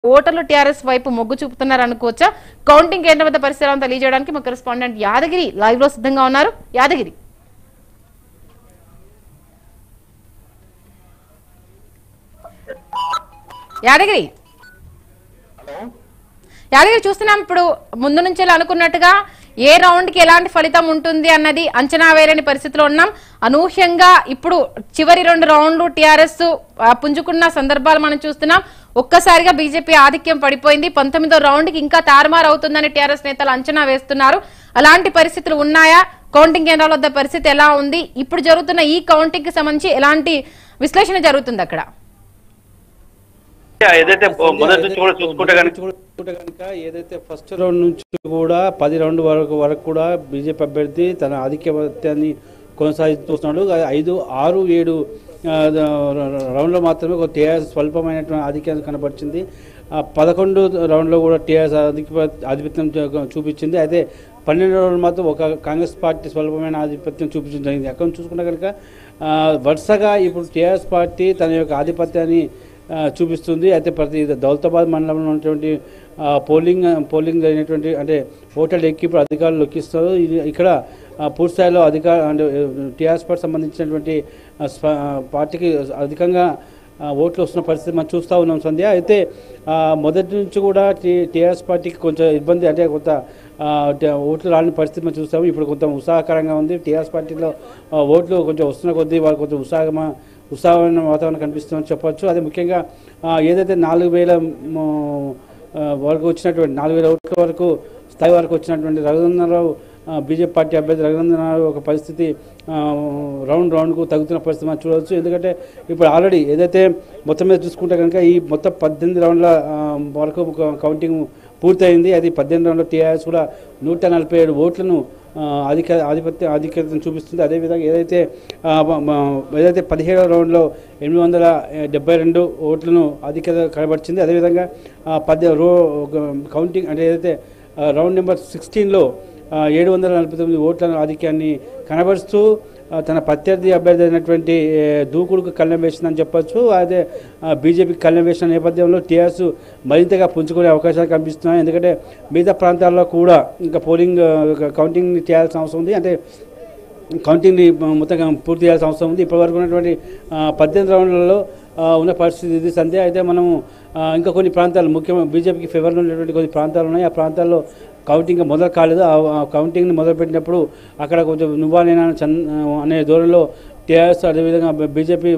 ఓటర్లు టీఆర్ఎస్ వైపు మొగ్గు చూపుతున్నారు అనుకోవచ్చా కౌంటింగ్ కేంద్రం వద్ద పరిస్థితులను తెలియజేయడానికి మా కరెస్పాండెంట్ యాదగిరి లైవ్ లో సిద్ధంగా ఉన్నారు యాదగిరి యాదగిరి యాదగిరి చూస్తున్నాం ఇప్పుడు ముందు నుంచి అనుకున్నట్టుగా ఏ రౌండ్ కి ఎలాంటి ఫలితం ఉంటుంది అన్నది అంచనా వేయలేని పరిస్థితిలో ఉన్నాం అనూహ్యంగా ఇప్పుడు చివరి రెండు రౌండ్లు టీఆర్ఎస్ పుంజుకున్న సందర్భాలు మనం చూస్తున్నాం ఒక్కసారిగా బీజేపీ ఆధిక్యం పడిపోయింది పంతొమ్మిదో రౌండ్ కి ఇంకా తారుమారు అవుతుందని టీఆర్ఎస్ నేతలు అంచనా వేస్తున్నారు అలాంటి పరిస్థితులు ఉన్నాయా కౌంటింగ్ కేంద్రాల వద్ద పరిస్థితి ఎలా ఉంది ఇప్పుడు జరుగుతున్న ఈ కౌంటింగ్ కి సంబంధించి ఎలాంటి విశ్లేషణ జరుగుతుంది అక్కడ ఏదైతే మొదటి నుంచి కూడా చూసుకుంటే కనుక చూసుకుంటే కనుక ఏదైతే ఫస్ట్ రౌండ్ నుంచి కూడా పది రౌండ్ వరకు వరకు కూడా బీజేపీ అభ్యర్థి తన ఆధిక్యత్యాన్ని కొనసాగిస్తున్నాడు ఐదు ఆరు ఏడు ఆ, రౌండ్లో మాత్రమే ఒక టీఆర్ఎస్ స్వల్పమైనటువంటి ఆధిక్యాన్ని కనపరిచింది ఆ, పదకొండు రౌండ్లో కూడా టీఆర్ఎస్ ఆధిక్య ఆధిపత్యం చూ- చూపించింది అయితే పన్నెండు రౌండ్లు మాత్రం ఒక కాంగ్రెస్ పార్టీ స్వల్పమైన ఆధిపత్యం చూపించడం జరిగింది అక్కడ నుంచి చూసుకుంటే కనుక ఆ, వరుసగా ఇప్పుడు టీఆర్ఎస్ పార్టీ తన యొక్క ఆధిపత్యాన్ని ఆ, చూపిస్తుంది అయితే ప్రతి దౌలతాబాద్ మండలంలో ఉన్నటువంటి ఆ, పోలింగ్ పోలింగ్ జరిగినటువంటి అంటే ఓటర్లు ఎక్కి ఇప్పుడు అధికారులు లెక్కిస్తారు ఇది ఇక్కడ ఆ, పూర్తి స్థాయిలో అధికార అంటే టీఆర్ఎస్ పార్టీ సంబంధించినటువంటి ఆ, స్వ- ఆ, పార్టీకి అధికంగా ఆ, ఓట్లు వస్తున్న పరిస్థితి మనం చూస్తూ ఉన్నాం సంధ్య అయితే ఆ, మొదటి నుంచి కూడా టీ టీఆర్ఎస్ పార్టీకి కొంచెం ఇబ్బంది అంటే కొంత ఆ, ట- ఓట్లు రాని పరిస్థితి మనం చూస్తాము ఇప్పుడు కొంత ఉత్సాహకరంగా ఉంది టీఆర్ఎస్ పార్టీలో ఆ, ఓట్లు కొంచెం వస్తున్న కొద్దీ వాళ్ళు కొంచెం ఉత్సాహమా ఉత్సాహమైన వాతావరణం కనిపిస్తుందని చెప్పొచ్చు అదే ముఖ్యంగా ఆ, ఏదైతే నాలుగు వేల మ- ఆ, వరకు వచ్చినటువంటి నాలుగు వేల ఓట్ల వరకు స్థాయి వరకు వచ్చినటువంటి రఘునందనరావు ఆ, బీజేపీ పార్టీ అభ్యర్థి రఘునందనరావు ఒక పరిస్థితి ఆ, రౌండ్ రౌండ్కు తగ్గుతున్న పరిస్థితి మనం చూడవచ్చు ఎందుకంటే ఇప్పుడు ఆల్రెడీ ఏదైతే మొత్తం మీద చూసుకుంటే కనుక ఈ మొత్తం పద్దెనిమిది రౌండ్ల ఆ, వరకు ఒక కౌంటింగ్ పూర్తయింది అది పద్దెనిమిది రౌండ్ల టీఆర్ఎస్ కూడా నూట నలభై ఏడు ఓట్లను ఆ, అధిక ఆధిపత్య ఆధిక్యతను చూపిస్తుంది అదేవిధంగా ఏదైతే ఆ, మ- మ- ఏదైతే పదిహేడవ రౌండ్లో ఎనిమిది వందల డెబ్బై రెండు ఓట్లను ఆధిక్యత కనబరిచింది అదేవిధంగా ఆ, పద్దె రో ఒక కౌంటింగ్ అంటే ఏదైతే ఆ, రౌండ్ నెంబర్ సిక్స్టీన్లో ఏడు వందల నలభై తొమ్మిది ఓట్ల ఆధిక్యాన్ని కనబరుస్తూ ఆ, తన ప్రత్యర్థి అభ్యర్థి అయినటువంటి ఏ, దూకుడుకు కళ్ళం వేసిందని చెప్పొచ్చు అదే బీజేపీకి కళ్ళం వేసిన నేపథ్యంలో టీఆర్ఎస్ మరింతగా పుంజుకునే అవకాశాలు కనిపిస్తున్నాయి ఎందుకంటే మిగతా ప్రాంతాల్లో కూడా ఇంకా పోలింగ్ ఆ, కౌంటింగ్ చేయాల్సిన అవసరం ఉంది అంటే కౌంటింగ్ని మొత్తంగా పూర్తి చేయాల్సిన అవసరం ఉంది ఇప్పటివరకు ఉన్నటువంటి ఆ, పద్దెనిమిది రౌండ్లలో ఆ, ఉన్న పరిస్థితి ఇది సంధ్య అయితే మనం ఆ, ఇంకా కొన్ని ప్రాంతాలు ముఖ్యంగా బీజేపీకి ఫేవర్లో ఉన్నటువంటి కొన్ని ప్రాంతాలు ఉన్నాయి ఆ ప్రాంతాల్లో కౌంటింగ్ ఇంకా మొదలు కాలేదు ఆ ఆ కౌంటింగ్ని మొదలుపెట్టినప్పుడు అక్కడ కొంచెం నువ్వా నేనా చన్ అనే ధోరణిలో టీఆర్ఎస్ అదేవిధంగా బీజేపీ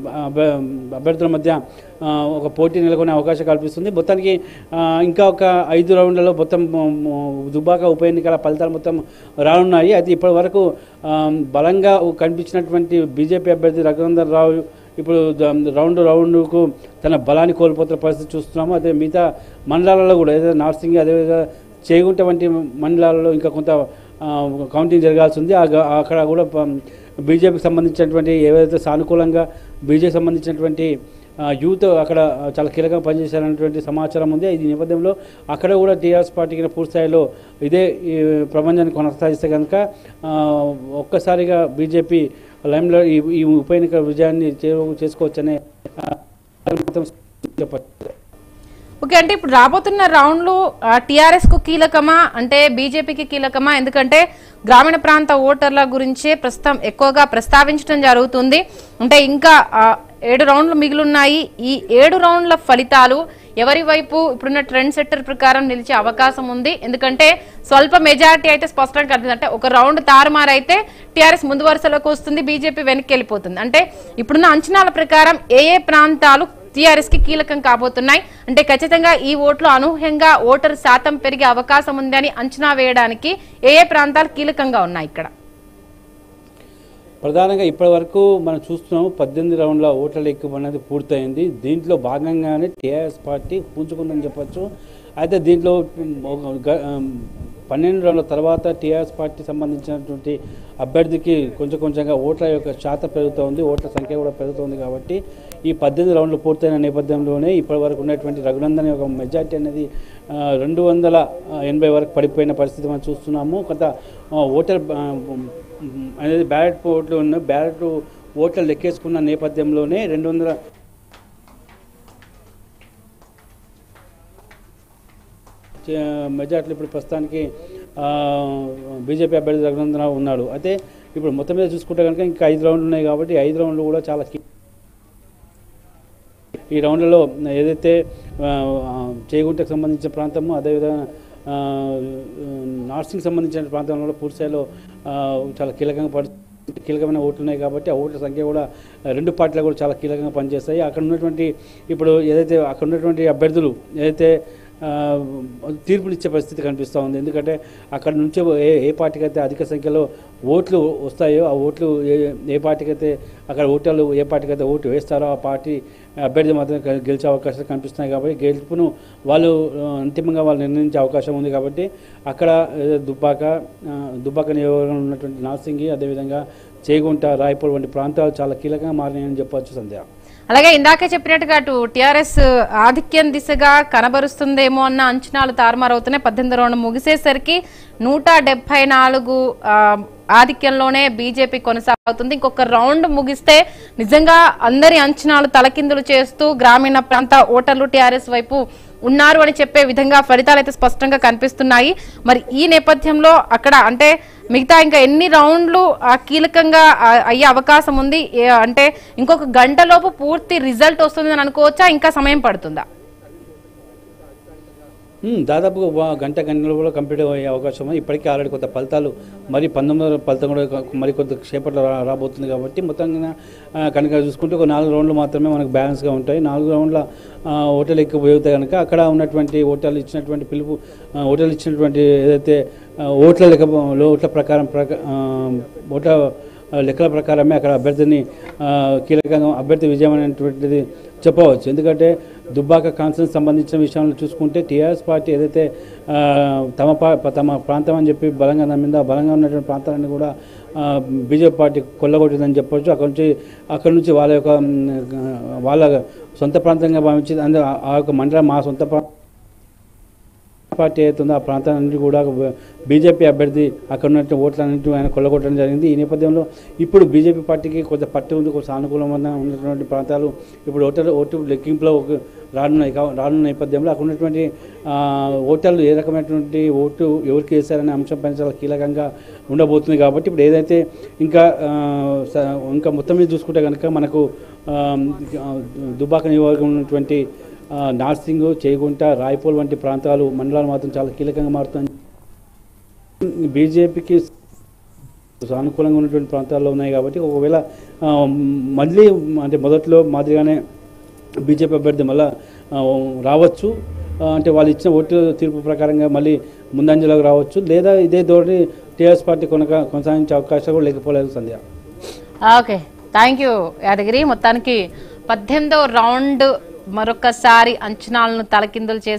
అభ్యర్థుల మధ్య ఆ, ఒక పోటీ నెలకొనే అవకాశం కల్పిస్తుంది మొత్తానికి ఆ, ఇంకా ఒక ఐదు రౌండ్లలో మొత్తం మ్, దుబాక ఉప ఎన్నికల ఫలితాలు మొత్తం రానున్నాయి అయితే ఇప్పటి వరకు ఆ, బలంగా కనిపించినటువంటి బీజేపీ అభ్యర్థి రఘునందన్ రావు ఇప్పుడు ద- రౌండ్ రౌండ్కు తన బలాన్ని కోల్పోతున్న పరిస్థితి చూస్తున్నాము అదే మిగతా మండలాలలో కూడా ఏదైతే నార్సింగ్ అదేవిధంగా చేగుంట వంటి మండలాలలో ఇంకా కొంత ఆ, కౌంటింగ్ జరగాల్సి ఉంది ఆ గ- అక్కడ కూడా ప- బీజేపీకి సంబంధించినటువంటి ఏవైతే సానుకూలంగా బీజేపీకి సంబంధించినటువంటి ఆ, యూత్ అక్కడ చాలా కీలకంగా పనిచేశారనేటువంటి సమాచారం ఉంది ఈ నేపథ్యంలో అక్కడ కూడా టీఆర్ఎస్ పార్టీకి పూర్తి స్థాయిలో ఇదే ఈ ప్రపంచాన్ని కొనసాగిస్తే కనుక ఆ, ఒక్కసారిగా బీజేపీ లైమ్లో ఈ ఈ ఉప ఎన్నికల విజయాన్ని చేరు చేసుకోవచ్చనే ఆ, మొత్తం చెప్పచ్చు ఓకే అంటే ఇప్పుడు రాబోతున్న రౌండ్లు టిఆర్ఎస్ కు కీలకమా అంటే బీజేపీకి కీలకమా ఎందుకంటే గ్రామీణ ప్రాంత ఓటర్ల గురించే ప్రస్తుతం ఎక్కువగా ప్రస్తావించడం జరుగుతుంది అంటే ఇంకా ఆ, ఏడు రౌండ్లు మిగిలిన్నాయి ఈ ఏడు రౌండ్ల ఫలితాలు ఎవరి వైపు ఇప్పుడున్న ట్రెండ్ సెట్టర్ ప్రకారం నిలిచే అవకాశం ఉంది ఎందుకంటే స్వల్ప మెజారిటీ అయితే స్పష్టంగా కనిపిస్తుంది అంటే ఒక రౌండ్ తారుమారైతే టీఆర్ఎస్ ముందు వరుసలోకి వస్తుంది బీజేపీ వెనక్కి వెళ్ళిపోతుంది అంటే ఇప్పుడున్న అంచనాల ప్రకారం ఏ ఏ ప్రాంతాలు టీఆర్ఎస్ కి కీలకం కాబోతున్నాయి అంటే ఖచ్చితంగా ఈ ఓట్లు అనూహ్యంగా ఓటర్ శాతం పెరిగే అవకాశం ఉందని అంచనా వేయడానికి ఏ ఏ ప్రాంతాలు కీలకంగా ఉన్నాయి ఇక్కడ ప్రధానంగా ఇప్పటి వరకు మనం చూస్తున్నాము పద్దెనిమిది రౌండ్ల ఓట్ల లెక్కింపు అనేది పూర్తయింది దీంట్లో భాగంగానే టీఆర్ఎస్ పార్టీ పుంజుకుందని చెప్పొచ్చు అయితే దీంట్లో ఒక గ- పన్నెండు రౌండ్ల తర్వాత టీఆర్ఎస్ పార్టీ సంబంధించినటువంటి అభ్యర్థికి కొంచెం కొంచెంగా ఓట్ల యొక్క శాతం పెరుగుతోంది ఓట్ల సంఖ్య కూడా పెరుగుతోంది కాబట్టి ఈ పద్దెనిమిది రౌండ్లు పూర్తయిన నేపథ్యంలోనే ఇప్పటి వరకు ఉన్నటువంటి రఘునందన్ యొక్క మెజార్టీ అనేది ఆ, రెండు వందల ఎనభై వరకు పడిపోయిన పరిస్థితి మనం చూస్తున్నాము కొంత ఆ, ఓటర్ ఆ, అనేది బ్యాలెట్ ఓట్లు ఉన్న బ్యాలెట్ ఓట్లు లెక్కేసుకున్న నేపథ్యంలోనే రెండు వందల మెజార్టీలో ఇప్పుడు ప్రస్తుతానికి బీజేపీ అభ్యర్థి రఘునందన ఉన్నాడు అయితే ఇప్పుడు మొత్తం మీద చూసుకుంటే కనుక ఇంకా ఐదు రౌండ్లు ఉన్నాయి కాబట్టి ఈ ఐదు రౌండ్లు కూడా చాలా కీ- ఈ రౌండ్లలో ఏదైతే ఆ, ఆ, చేగుంటకు సంబంధించిన ప్రాంతము అదేవిధంగా ఆ, నార్సింగ్ సంబంధించిన ప్రాంతంలో కూడా పూర్తి స్థాయిలో ఆ, చాలా కీలకంగా పడు కీలకమైన ఓట్లు ఉన్నాయి కాబట్టి ఆ ఓట్ల సంఖ్య కూడా రెండు పార్టీలు కూడా చాలా కీలకంగా పనిచేస్తాయి అక్కడ ఉన్నటువంటి ఇప్పుడు ఏదైతే అక్కడ ఉన్నటువంటి అభ్యర్థులు ఏదైతే ఆ, తీర్పునిచ్చే పరిస్థితి కనిపిస్తూ ఉంది ఎందుకంటే అక్కడ నుంచి ఏ ఏ పార్టీకి అయితే అధిక సంఖ్యలో ఓట్లు వస్తాయో ఆ ఓట్లు ఏ ఏ పార్టీకి అయితే అక్కడ ఓటర్లు ఏ పార్టీకి అయితే ఓటు వేస్తారో ఆ పార్టీ అభ్యర్థి మాత్రం గె- గెలిచే అవకాశాలు కనిపిస్తున్నాయి కాబట్టి గెలుపును వాళ్ళు ఆ, అంతిమంగా వాళ్ళు నిర్ణయించే అవకాశం ఉంది కాబట్టి అక్కడ ఏ, దుబ్బాక ఆ, దుబ్బాక నియోజకవర్గంలో ఉన్నటువంటి నార్సింగి అదేవిధంగా చేగుంట రాయపూర్ వంటి ప్రాంతాలు చాలా కీలకంగా మారినాయని చెప్పవచ్చు సంధ్య అలాగే ఇందాకే చెప్పినట్టుగా అటు టిఆర్ఎస్ ఆధిక్యం దిశగా కనబరుస్తుందేమో అన్న అంచనాలు తారుమారవుతున్నాయి పద్దెనిమిది రౌండ్ ముగిసేసరికి నూట డెబ్బై నాలుగు ఆ, ఆధిక్యంలోనే బీజేపీ కొనసాగుతుంది ఇంకొక రౌండ్ ముగిస్తే నిజంగా అందరి అంచనాలు తలకిందులు చేస్తూ గ్రామీణ ప్రాంత ఓటర్లు టిఆర్ఎస్ వైపు ఉన్నారు అని చెప్పే విధంగా ఫలితాలు అయితే స్పష్టంగా కనిపిస్తున్నాయి మరి ఈ నేపథ్యంలో అక్కడ అంటే మిగతా ఇంకా ఎన్ని రౌండ్లు ఆ, కీలకంగా ఆ, అయ్యే అవకాశం ఉంది ఏ- అంటే ఇంకొక గంటలోపు పూర్తి రిజల్ట్ వస్తుందని అనుకోవచ్చా ఇంకా సమయం పడుతుందా ఉమ్, దాదాపు ఒక గంట గంటలో కూడా కంప్లీట్ అయ్యే అవకాశం ఉంది ఇప్పటికే ఆల్రెడీ కొంత ఫలితాలు మరి పంతొమ్మిదో ఫలితం కూడా కొ- మరి కొంత సేపట్లో రా- రాబోతుంది కాబట్టి మొత్తంగా ఆ, కనుక చూసుకుంటే ఒక నాలుగు రౌండ్లు మాత్రమే మనకు బ్యాలెన్స్గా ఉంటాయి నాలుగు రౌండ్ల ఆ, ఓటర్లు ఎక్కువ పోతే కనుక అక్కడ ఉన్నటువంటి ఓటర్లు ఇచ్చినటువంటి పిలుపు ఆ, ఓటర్లు ఇచ్చినటువంటి ఏదైతే ఆ, ఓట్ల లెక్క ఓట్ల ప్రకారం ప్రక ఆ, ఓట్ల ఆ, లెక్కల ప్రకారమే అక్కడ అభ్యర్థిని ఆ, కీలకంగా అభ్యర్థి విజయం అనేటువంటిది చెప్పవచ్చు ఎందుకంటే దుబ్బాక కాన్ఫరెన్స్ సంబంధించిన విషయంలో చూసుకుంటే టీఆర్ఎస్ పార్టీ ఏదైతే ఆ, తమ పా తమ ప్రాంతం అని చెప్పి బలంగా నమ్మిందో ఆ బలంగా ఉన్నటువంటి ప్రాంతాలన్నీ కూడా ఆ, బీజేపీ పార్టీ కొల్లగొట్టిందని చెప్పొచ్చు అక్కడ నుంచి అక్కడ నుంచి వాళ్ళ యొక్క మ్, వాళ్ళ సొంత ప్రాంతంగా భావించి అందులో ఆ- ఆ యొక్క మండలం మా సొంత ప్రాంతం పార్టీ అవుతుందో ఆ ప్రాంతాన్ని కూడా బీజేపీ అభ్యర్థి అక్కడ ఉన్నట్టు ఓట్లన్నింటి ఆయన కొల్లగొట్టడం జరిగింది ఈ నేపథ్యంలో ఇప్పుడు బీజేపీ పార్టీకి కొంత పట్టు ఉంది కొంత సానుకూలంగా ఉన్నటువంటి ప్రాంతాలు ఇప్పుడు ఓటర్ ఓటు లెక్కింపులో ఒక రానున్నాయి కా- రానున్న నేపథ్యంలో అక్కడ ఉన్నటువంటి ఆ, ఓటర్లు ఏ రకమైనటువంటి ఓటు ఎవరికి వేశారనే అంశం పైన చాలా కీలకంగా ఉండబోతుంది కాబట్టి ఇప్పుడు ఏదైతే ఇంకా ఆ, స- ఇంకా మొత్తం మీద చూసుకుంటే కనుక మనకు ఆ, దుబ్బాక నియోజకవర్గం ఉన్నటువంటి ఆ, నార్సింగ్ చేగుంట రాయపూల్ వంటి ప్రాంతాలు మండలాలు మాత్రం చాలా కీలకంగా మారుతుంది బీజేపీకి సానుకూలంగా ఉన్నటువంటి ప్రాంతాల్లో ఉన్నాయి కాబట్టి ఒకవేళ ఆ, మళ్ళీ అంటే మొదట్లో మాదిరిగానే బీజేపీ అభ్యర్థి మళ్ళా ఆ, రావచ్చు ఆ, అంటే వాళ్ళు ఇచ్చిన ఓటు తీర్పు ప్రకారంగా మళ్ళీ ముందంజలోకి రావచ్చు లేదా ఇదే ధోరణి టీఆర్ఎస్ పార్టీ కొనక కొనసాగించే అవకాశాలు కూడా లేకపోలేదు Sandhya okay thank you Yadagiri మొత్తానికి పద్దెనిమిదో రౌండ్ మరొకసారి అంచనాలను తలకిందులు చేసి